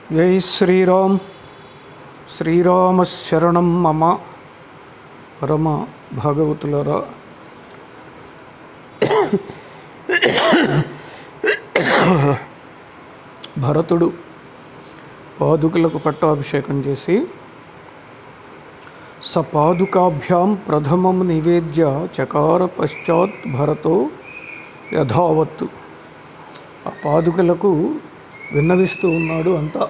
జై శ్రీరామ్ శ్రీరామశరణం మమ పరమ భాగవతులరా భరతుడు పాదుకలకు పట్టాభిషేకం చేసి సపాదుకాభ్యాం ప్రథమం నివేద్య చకార పశ్చాత్ భరతో యథావత్తు ఆ పాదుకలకు విన్నవిస్తూ ఉన్నాడు అంతా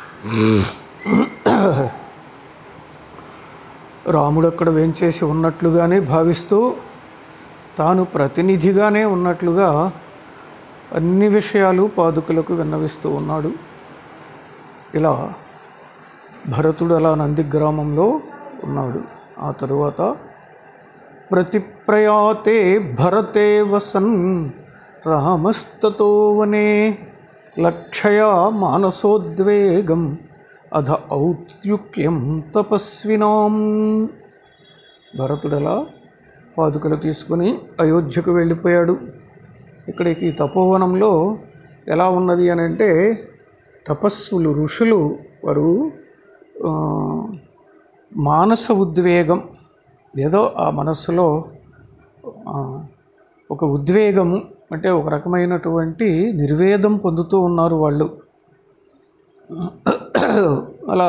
రాముడు అక్కడ వేంచేసి ఉన్నట్లుగానే భావిస్తూ తాను ప్రతినిధిగానే ఉన్నట్లుగా అన్ని విషయాలు పాదుకలకు విన్నవిస్తూ ఉన్నాడు ఇలా భరతుడు అలా నందిగ్రామంలో ఉన్నాడు ఆ తరువాత ప్రతిప్రయాతే భరతే వసన్ రామస్తతో వనే లక్షయా మానసోద్వేగం అధ ఔత్యుక్యం తపస్వినాం భరతుడలా పాదుకలు తీసుకుని అయోధ్యకు వెళ్ళిపోయాడు ఇక్కడికి తపోవనంలో ఎలా ఉన్నది అని అంటే తపస్సులు ఋషులు వారు ఆ, మానస ఉద్వేగం ఏదో ఆ మనస్సులో ఆ, ఒక ఉద్వేగము అంటే ఒక రకమైనటువంటి నిర్వేదం పొందుతూ ఉన్నారు వాళ్ళు అలా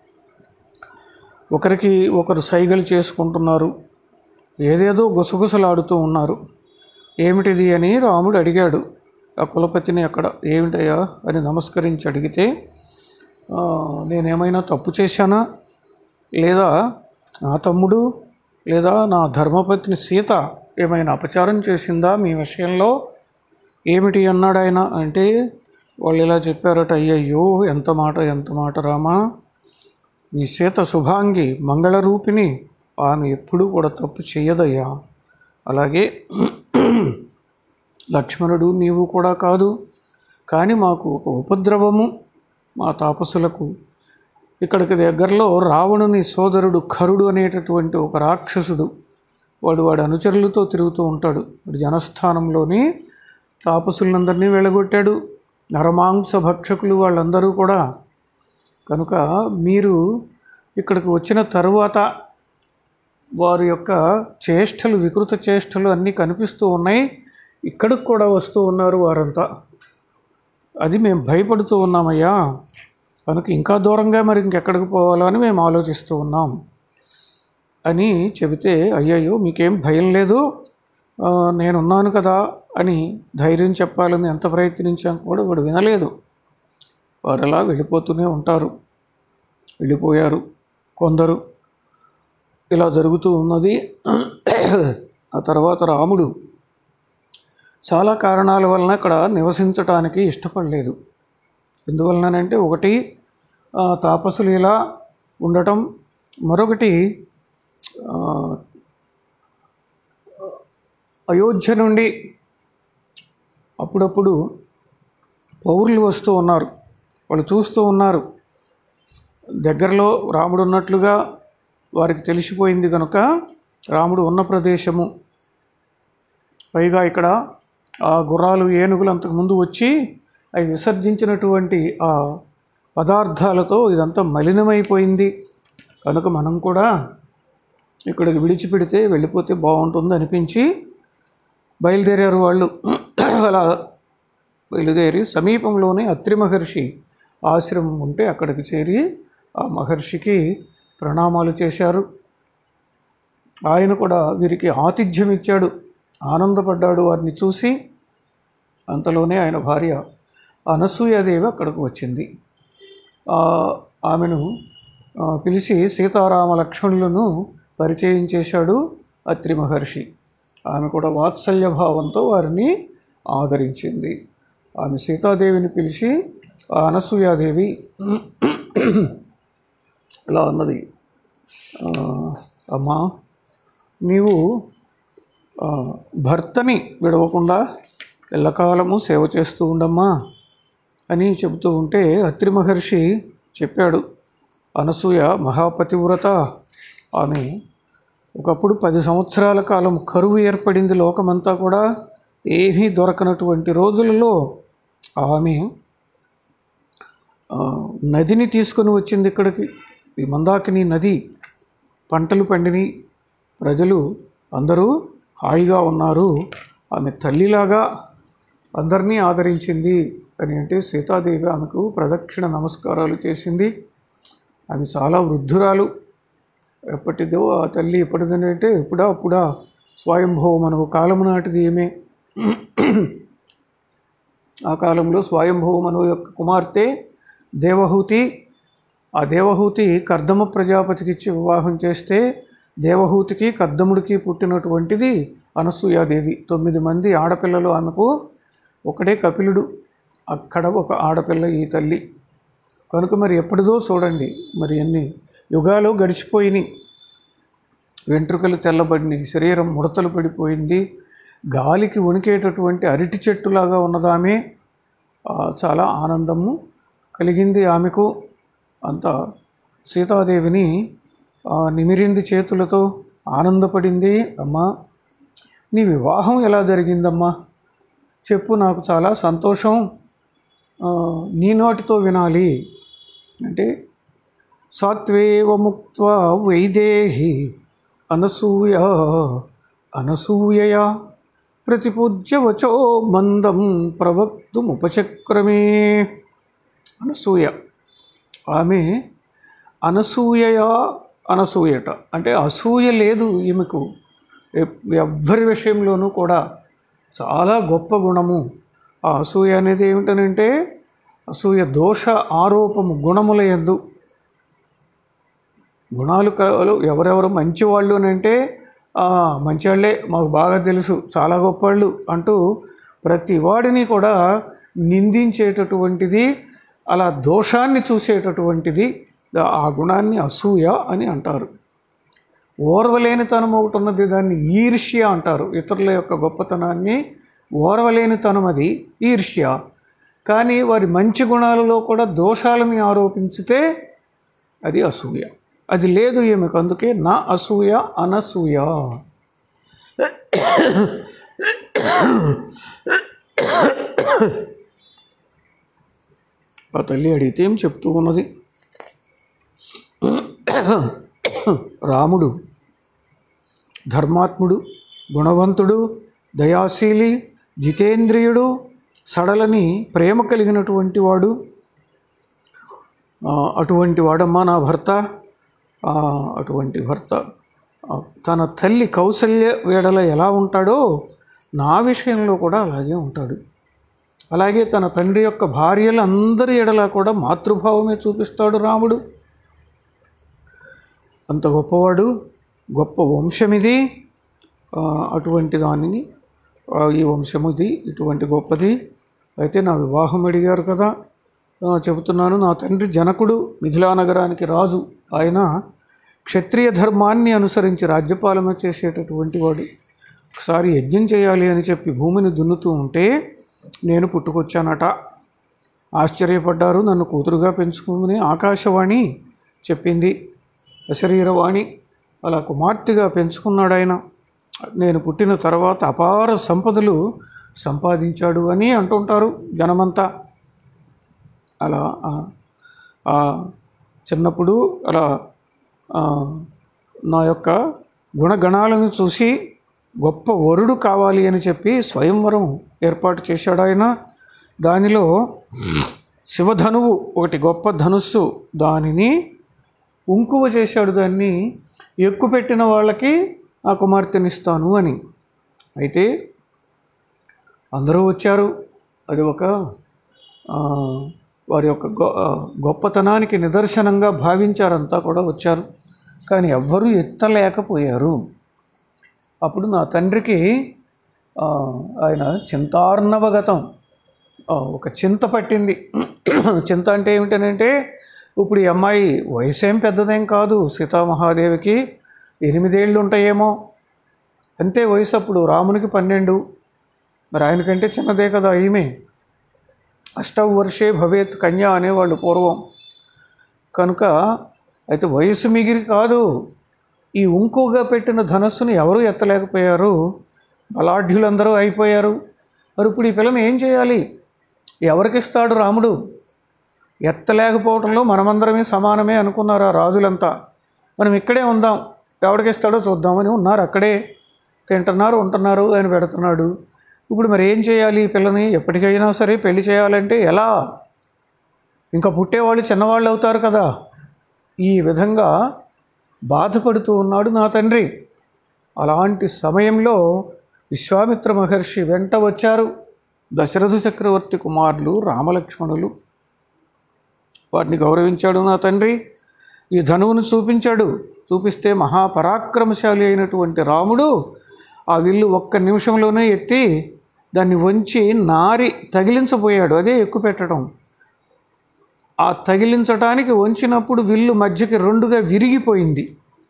ఒకరికి ఒకరు సైగలు చేసుకుంటున్నారు ఏదేదో గుసగుసలాడుతూ ఉన్నారు ఏమిటిది అని రాముడు అడిగాడు ఆ కులపతిని అక్కడ ఏమిటయ్యా అని నమస్కరించి అడిగితే "ఆ, నేనేమైనా తప్పు చేశానా లేదా నా తమ్ముడు లేదా నా ధర్మపత్ని సీత ఏమైనా అపచారం చేసిందా మీ విషయంలో ఏమిటి అన్నాడు ఆయన అంటే వాళ్ళు ఇలా చెప్పారట అయ్యయ్యో ఎంత మాట ఎంత మాట రామా నీ సీత శుభాంగి మంగళరూపిణి ఆమె ఎప్పుడూ కూడా తప్పు చేయదయ్యా అలాగే లక్ష్మణుడు నీవు కూడా కాదు కానీ మాకు ఒక ఉపద్రవము మా తాపసులకు ఇక్కడికి దగ్గరలో రావణుని సోదరుడు ఖరుడు అనేటటువంటి ఒక రాక్షసుడు వాడు వాడి అనుచరులతో తిరుగుతూ ఉంటాడు వాడి జనస్థానంలోని తాపసులందరినీ వెళ్ళగొట్టాడు నరమాంస భక్షకులు వాళ్ళందరూ కూడా కనుక మీరు ఇక్కడికి వచ్చిన తరువాత వారి యొక్క చేష్టలు వికృత చేష్టలు అన్నీ కనిపిస్తూ ఉన్నాయి ఇక్కడికి కూడా వస్తూ ఉన్నారు వారంతా అది మేము భయపడుతూ ఉన్నామయ్యా కనుక ఇంకా దూరంగా మరి ఇంకెక్కడికి పోవాలో అని మేము ఆలోచిస్తూ ఉన్నాం అని చెబితే అయ్యయ్యో మీకేం భయం లేదు ఆ, నేనున్నాను కదా అని ధైర్యం చెప్పాలని ఎంత ప్రయత్నించాం కూడా వాడు వినలేదు వారు అలా వెళ్ళిపోతూనే ఉంటారు వెళ్ళిపోయారు కొందరు ఇలా జరుగుతూ ఉన్నది ఆ తర్వాత రాముడు చాలా కారణాల వలన అక్కడ నివసించటానికి ఇష్టపడలేదు ఎందువలనంటే ఒకటి ఆ, తాపసులు ఇలా ఉండటం మరొకటి ఆ, అయోధ్య నుండి అప్పుడప్పుడు పౌరులు వస్తూ ఉన్నారు వాళ్ళు చూస్తూ ఉన్నారు దగ్గరలో రాముడు ఉన్నట్లుగా వారికి తెలిసిపోయింది కనుక రాముడు ఉన్న ప్రదేశము పైగా ఇక్కడ ఆ గుర్రాలు ఏనుగులు అంతకుముందు వచ్చి అవి విసర్జించినటువంటి ఆ పదార్థాలతో ఇదంతా మలినమైపోయింది కనుక మనం కూడా ఇక్కడికి విడిచిపెడితే వెళ్ళిపోతే బాగుంటుంది అనిపించి బయలుదేరారు వాళ్ళు అలా బయలుదేరి సమీపంలోనే అత్రి మహర్షి ఆశ్రమం ఉంటే అక్కడికి చేరి ఆ మహర్షికి ప్రణామాలు చేశారు ఆయన కూడా వీరికి ఆతిథ్యం ఇచ్చాడు ఆనందపడ్డాడు వారిని చూసి అంతలోనే ఆయన భార్య అనసూయాదేవి అక్కడికి వచ్చింది ఆ, ఆమెను ఆ, పిలిచి సీతారామ లక్ష్మణులను పరిచయం చేశాడు అత్రి మహర్షి ఆమె కూడా వాత్సల్య భావంతో వారిని ఆదరించింది ఆమె సీతాదేవిని పిలిచి ఆ అనసూయాదేవి ఇలా అన్నది "ఆ, అమ్మా నీవు ఆ, భర్తని విడవకుండా ఎల్లకాలము సేవ చేస్తూ ఉండమ్మా అని చెబుతూ ఉంటే అత్రి మహర్షి చెప్పాడు అనసూయ మహాపతివ్రత ఆమె ఒకప్పుడు పది సంవత్సరాల కాలం కరువు ఏర్పడింది లోకమంతా కూడా ఏమీ దొరకనటువంటి రోజులలో ఆమె ఆ, నదిని తీసుకొని వచ్చింది ఇక్కడికి ఈ మందాకిని నది పంటలు పండిని ప్రజలు అందరూ హాయిగా ఉన్నారు ఆమె తల్లిలాగా అందరినీ ఆదరించింది అని అంటే సీతాదేవి ఆమెకు ప్రదక్షిణ నమస్కారాలు చేసింది ఆమె చాలా వృద్ధురాలు ఎప్పటిదో ఆ తల్లి ఎప్పటిదంటే ఎప్పుడా అప్పుడా స్వయంభవం మనకు కాలము నాటిది ఏమే ఆ కాలంలో స్వయంభవ మను యొక్క కుమార్తె దేవహూతి ఆ దేవహూతి కర్దమ ప్రజాపతికి ఇచ్చి వివాహం చేస్తే దేవహూతికి కర్దముడికి పుట్టినటువంటిది అనసూయాదేవి తొమ్మిది మంది ఆడపిల్లలు ఆమెకు ఒకడే కపిలుడు అక్కడ ఒక ఆడపిల్ల ఈ తల్లి కనుక మరి ఎప్పటిదో చూడండి మరి ఎన్ని యుగాలు గడిచిపోయినాయి వెంట్రుకలు తెల్లబడినాయి శరీరం ముడతలు పడిపోయింది గాలికి వణికేటటువంటి అరటి చెట్టులాగా ఉన్నదామె ఆ, చాలా ఆనందము కలిగింది ఆమెకు అంత సీతాదేవిని ఆ, నిమిరింది చేతులతో ఆనందపడింది అమ్మా నీ వివాహం ఎలా జరిగిందమ్మా చెప్పు నాకు చాలా సంతోషం ఆ, నీ నోటితో వినాలి అంటే సాత్వేవ ముక్త్వా వైదేహి అనసూయ అనసూయయా ప్రతిపూజ్య వచో మందం ప్రవక్తుముపచక్రమే అనసూయ ఆమె అనసూయయా అనసూయట అంటే అసూయ లేదు ఈమెకు ఎప్- ఎవ్వరి విషయంలోనూ కూడా చాలా గొప్ప గుణము ఆ అసూయ అనేది ఏమిటనంటే అసూయ దోష ఆరోపము గుణముల ఎందు గుణాలు కలలు ఎవరెవరు మంచివాళ్ళు అని అంటే "ఆ, మంచివాళ్ళే మాకు బాగా తెలుసు చాలా గొప్పవాళ్ళు అంటూ ప్రతి వాడిని కూడా నిందించేటటువంటిది అలా దోషాన్ని చూసేటటువంటిది ఆ గుణాన్ని అసూయ అని అంటారు ఓర్వలేనితనం ఒకటి ఉన్నది దాన్ని ఈర్ష్య అంటారు ఇతరుల యొక్క గొప్పతనాన్ని ఓర్వలేనితనం అది ఈర్ష్య కానీ వారి మంచి గుణాలలో కూడా దోషాలని ఆరోపించితే అది అసూయ అది లేదు ఈమెకు అందుకే నా అసూయ అనసూయ ఆ తల్లి అడిగితే ఏం చెప్తూ ఉన్నది రాముడు ధర్మాత్ముడు గుణవంతుడు దయాశీలి జితేంద్రియుడు సడలని ప్రేమ కలిగినటువంటి వాడు ఆ, అటువంటి వాడమ్మా నా భర్త ఆ, అటువంటి భర్త ఆ, తన తల్లి కౌసల్య వేడల ఎలా ఉంటాడో నా విషయంలో కూడా అలాగే ఉంటాడు అలాగే తన తండ్రి యొక్క భార్యలందరి ఎడల కూడా మాతృభావమే చూపిస్తాడు రాముడు అంత గొప్పవాడు గొప్ప వంశమిది ఆ, అటువంటి దానిని ఆ, ఈ వంశము ఇది ఇటువంటి గొప్పది అయితే నా వివాహం అడిగారు కదా ఆ, చెబుతున్నాను నా తండ్రి జనకుడు మిథిలా నగరానికి రాజు ఆయన క్షత్రియ ధర్మాన్ని అనుసరించి రాజ్యపాలన చేసేటటువంటి వాడు ఒకసారి యజ్ఞం చేయాలి అని చెప్పి భూమిని దున్నుతూ ఉంటే నేను పుట్టుకొచ్చానట ఆశ్చర్యపడ్డారు నన్ను కూతురుగా పెంచుకుని ఆకాశవాణి చెప్పింది అశరీరవాణి అలా కుమార్తెగా పెంచుకున్నాడు ఆయన నేను పుట్టిన తర్వాత అపార సంపదలు సంపాదించాడు అని అంటుంటారు జనమంతా అలా ఆ- ఆ చిన్నప్పుడు అలా ఆ, నా యొక్క గుణగణాలను చూసి గొప్ప వరుడు కావాలి అని చెప్పి స్వయంవరం ఏర్పాటు చేశాడు ఆయన దానిలో శివధనువు ఒకటి గొప్ప ధనుస్సు దానిని ఉంకువ చేశాడు దాన్ని ఎక్కుపెట్టిన వాళ్ళకి ఆ కుమార్తెనిస్తాను అని అయితే అందరూ వచ్చారు అది ఒక ఆ, వారి యొక్క గొ- ఆ, గొప్పతనానికి నిదర్శనంగా భావించారంతా కూడా వచ్చారు కానీ ఎవ్వరూ ఎత్తలేకపోయారు అప్పుడు నా తండ్రికి ఆ, ఆయన చింతార్ణవగతం ఆ, ఒక చింత పట్టింది చింత అంటే ఏమిటనంటే ఇప్పుడు ఈ అమ్మాయి వయసు ఏం పెద్దదేం కాదు సీతామహాదేవికి ఎనిమిదేళ్ళు ఉంటాయేమో అంతే వయసు అప్పుడు రామునికి పన్నెండు మరి ఆయనకంటే చిన్నదే కదా ఈమె అష్టవ వర్షే భవేత్ కన్య అనేవాళ్ళు పూర్వం కనుక అయితే వయసు మిగిరి కాదు ఈ ఉంకుగా పెట్టిన ధనస్సును ఎవరు ఎత్తలేకపోయారు బలాఢ్యులందరూ అయిపోయారు మరి ఇప్పుడు ఈ పిల్లని ఏం చేయాలి ఎవరికిస్తాడు రాముడు ఎత్తలేకపోవటంలో మనమందరమే సమానమే అనుకున్నారు ఆ రాజులంతా మనం ఇక్కడే ఉందాం ఎవడికిస్తాడో చూద్దామని ఉన్నారు అక్కడే తింటున్నారు ఉంటున్నారు ఆయన పెడుతున్నాడు ఇప్పుడు మరి ఏం చేయాలి ఈ పిల్లని ఎప్పటికైనా సరే పెళ్లి చేయాలంటే ఎలా ఇంకా పుట్టేవాళ్ళు చిన్నవాళ్ళు అవుతారు కదా ఈ విధంగా బాధపడుతూ ఉన్నాడు నా తండ్రి అలాంటి సమయంలో విశ్వామిత్ర మహర్షి వెంట వచ్చారు దశరథ చక్రవర్తి కుమారులు రామలక్ష్మణులు వాటిని గౌరవించాడు నా తండ్రి ఈ ధనువును చూపించాడు చూపిస్తే మహాపరాక్రమశాలి అయినటువంటి రాముడు ఆ విల్లు ఒక్క నిమిషంలోనే ఎత్తి దాన్ని వంచి నారి తగిలించబోయాడు అదే ఎక్కువ పెట్టడం ఆ తగిలించటానికి వంచినప్పుడు విల్లు మధ్యకి రెండుగా విరిగిపోయింది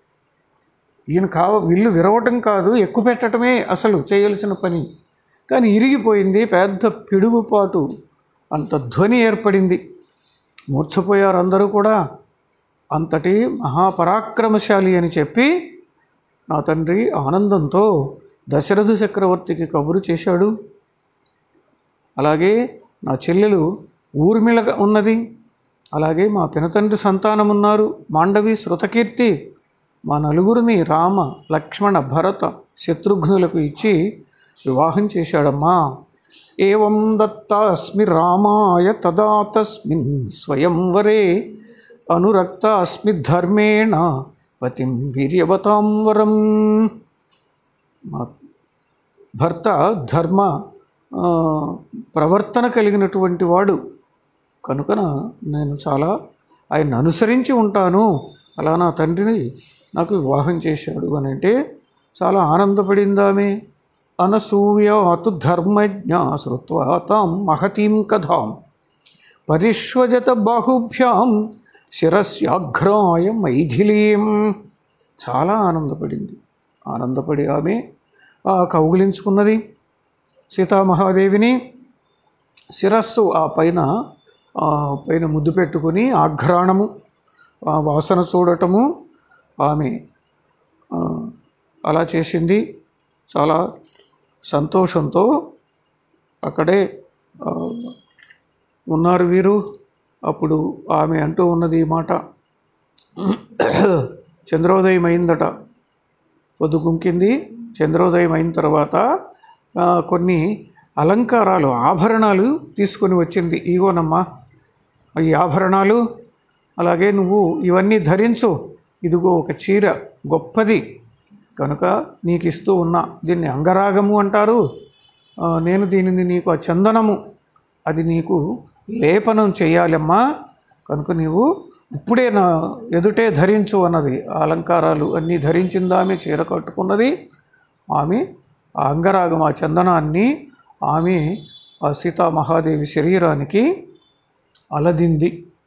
ఈయన కావ విల్లు విరవటం కాదు ఎక్కువ పెట్టడమే అసలు చేయవలసిన పని కానీ ఇరిగిపోయింది పెద్ద పిడుగుపాటు అంత ధ్వని ఏర్పడింది మూర్ఛపోయారు అందరూ కూడా అంతటి మహాపరాక్రమశాలి అని చెప్పి నా తండ్రి ఆనందంతో దశరథ చక్రవర్తికి కబురు చేశాడు అలాగే నా చెల్లెలు ఊర్మిళ ఉన్నది అలాగే మా పినతండ్రి సంతానం ఉన్నారు మాండవి శృతకీర్తి మా నలుగురిని రామ లక్ష్మణ భరత శత్రుఘ్నులకు ఇచ్చి వివాహం చేశాడమ్మా ఏవం దత్తాస్మి రామాయ తదా తస్మిన్ స్వయంవరే అనురక్తాస్మి ధర్మేణ పతిం వీర్యవతాం వరం మా భర్త ధర్మ ఆ, ప్రవర్తన కలిగినటువంటి వాడు కనుకన నేను చాలా ఆయన అనుసరించి ఉంటాను అలా నా తండ్రిని నాకు వివాహం చేశాడు అని అంటే చాలా ఆనందపడిందామె అనసూయాతు ధర్మజ్ఞ శ్రుత్వా తాం మహతీం కథాం పరిష్వజత బాహుభ్యాం శిరస్యాఘ్రాయ మైథిలీం చాలా ఆనందపడింది ఆనందపడి ఆమె ఆ కౌగిలించుకున్నది సీతామహాదేవిని శిరస్సు ఆ పైన ఆ పైన ముద్దు పెట్టుకుని ఆఘ్రాణము ఆ వాసన చూడటము ఆమె ఆ, అలా చేసింది చాలా సంతోషంతో అక్కడే ఆ, ఉన్నారు వీరు అప్పుడు ఆమె అంటూ ఉన్నది ఈ మాట చంద్రోదయం అయిందట పొద్దుగుంకింది చంద్రోదయం అయిన తర్వాత ఆ, కొన్ని అలంకారాలు ఆభరణాలు తీసుకొని వచ్చింది ఇగోనమ్మా ఈ ఆభరణాలు అలాగే నువ్వు ఇవన్నీ ధరించు ఇదిగో ఒక చీర గొప్పది కనుక నీకు ఇస్తూ ఉన్నా దీన్ని అంగరాగము అంటారు ఆ, నేను దీనిని నీకు ఆ చందనము అది నీకు లేపనం చేయాలమ్మా కనుక నీవు ఇప్పుడే నా ఎదుటే ధరించు అన్నది ఆ అలంకారాలు అన్నీ ధరించిందామె చీర కట్టుకున్నది ఆమె ఆ అంగరాగం ఆ చందనాన్ని ఆమె ఆ సీతామహాదేవి శరీరానికి అలదింది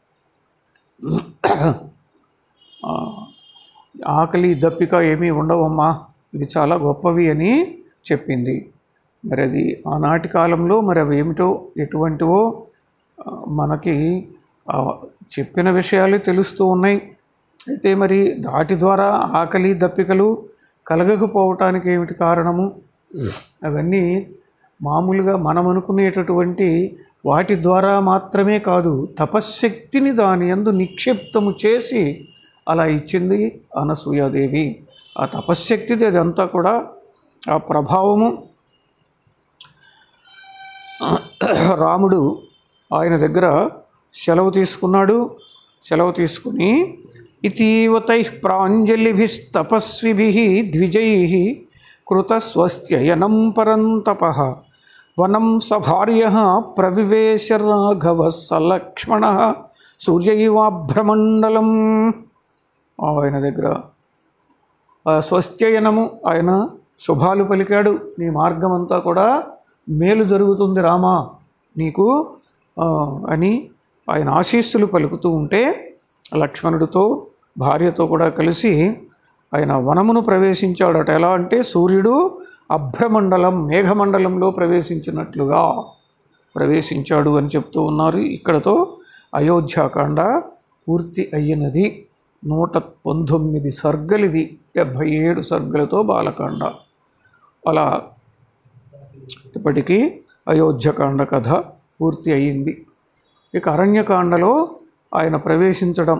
ఆ, ఆకలి దప్పిక ఏమీ ఉండవమ్మా ఇవి చాలా గొప్పవి అని చెప్పింది మరి అది ఆనాటి కాలంలో మరి అవి ఏమిటో ఎటువంటివో ఆ, మనకి ఆ, చెప్పిన విషయాలు తెలుస్తూ ఉన్నాయి అయితే మరి వాటి ద్వారా ఆకలి దప్పికలు కలగకపోవటానికి ఏమిటి కారణము అవన్నీ మామూలుగా మనం అనుకునేటటువంటి వాటి ద్వారా మాత్రమే కాదు తపశ్శక్తిని దాని యందు నిక్షిప్తము చేసి అలా ఇచ్చింది అనసూయాదేవి ఆ తపశ్శక్తిది అదంతా కూడా ఆ ప్రభావము రాముడు ఆయన దగ్గర సెలవు తీసుకున్నాడు సెలవు తీసుకుని ఇతీవతై ప్రాంజలిభిస్తపస్విభి ద్విజై కృతస్వస్త్యయనం పరంతప వనం సభార్య ప్రవివేశ రాఘవ సలక్ష్మణ సూర్యైవాభ్రమండలం ఆయన దగ్గర ఆ స్వస్త్యయనము ఆయన శుభాలు పలికాడు నీ మార్గం అంతా కూడా మేలు జరుగుతుంది రామా నీకు ఆ, అని ఆయన ఆశీస్సులు పలుకుతూ ఉంటే లక్ష్మణుడితో భార్యతో కూడా కలిసి ఆయన వనమును ప్రవేశించాడట ఎలా అంటే సూర్యుడు అభ్రమండలం మేఘమండలంలో ప్రవేశించినట్లుగా ప్రవేశించాడు అని చెప్తూ ఉన్నారు ఇక్కడతో అయోధ్యాకాండ పూర్తి అయ్యినది నూట పంతొమ్మిది సర్గలిది డెబ్భై ఏడు సర్గలతో బాలకాండ అలా ఇప్పటికీ అయోధ్యకాండ కథ పూర్తి అయ్యింది ఇక అరణ్యకాండలో ఆయన ప్రవేశించడం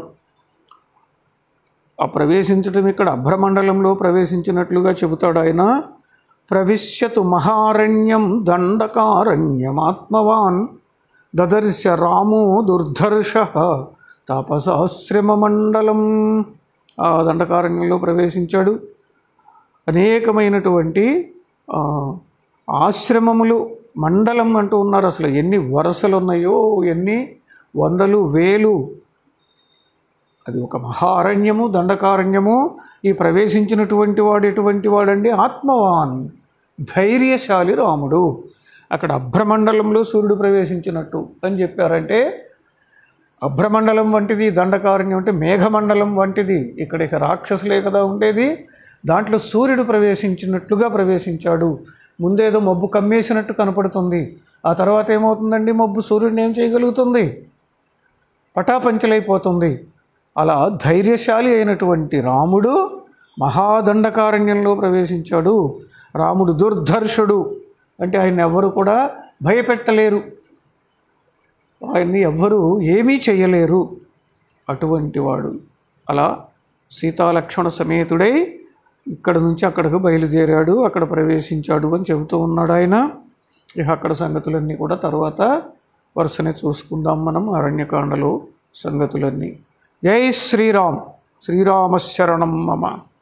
ఆ ప్రవేశించడం ఇక్కడ అభ్రమండలంలో ప్రవేశించినట్లుగా చెబుతాడు ఆయన ప్రవిశ్యతు మహారణ్యం దండకారణ్యమాత్మవాన్ దదర్శ రామో దుర్ధర్ష తాపసాశ్రమమండలం ఆ దండకారణ్యంలో ప్రవేశించాడు అనేకమైనటువంటి ఆ, ఆశ్రమములు మండలం అంటూ ఉన్నారు అసలు ఎన్ని వరుసలు ఉన్నాయో ఎన్ని వందలు వేలు అది ఒక మహారణ్యము దండకారణ్యము ఈ ప్రవేశించినటువంటి వాడు ఎటువంటి వాడండి ఆత్మవాన్ ధైర్యశాలి రాముడు అక్కడ అభ్రమండలంలో సూర్యుడు ప్రవేశించినట్టు అని చెప్పారంటే అభ్రమండలం వంటిది దండకారణ్యం అంటే మేఘమండలం వంటిది ఇక్కడ ఇక రాక్షసులే కదా ఉండేది దాంట్లో సూర్యుడు ప్రవేశించినట్లుగా ప్రవేశించాడు ముందేదో మబ్బు కమ్మేసినట్టు కనపడుతుంది ఆ తర్వాత ఏమవుతుందండి మబ్బు సూర్యుడిని ఏం చేయగలుగుతుంది పటాపంచలైపోతుంది అలా ధైర్యశాలి అయినటువంటి రాముడు మహాదండకారణ్యంలో ప్రవేశించాడు రాముడు దుర్ధర్షుడు అంటే ఆయన ఎవరు కూడా భయపెట్టలేరు ఆయన్ని ఎవ్వరూ ఏమీ చేయలేరు అటువంటి వాడు అలా సీతాలక్ష్మణ సమేతుడై ఇక్కడ నుంచి అక్కడికి బయలుదేరాడు అక్కడ ప్రవేశించాడు అని చెబుతూ ఉన్నాడు ఆయన ఇక అక్కడ సంగతులన్నీ కూడా తర్వాత వరుసనే చూసుకుందాం మనం అరణ్యకాండలో సంగతులన్నీ జై శ్రీరామ్ శ్రీరామశరణం మమ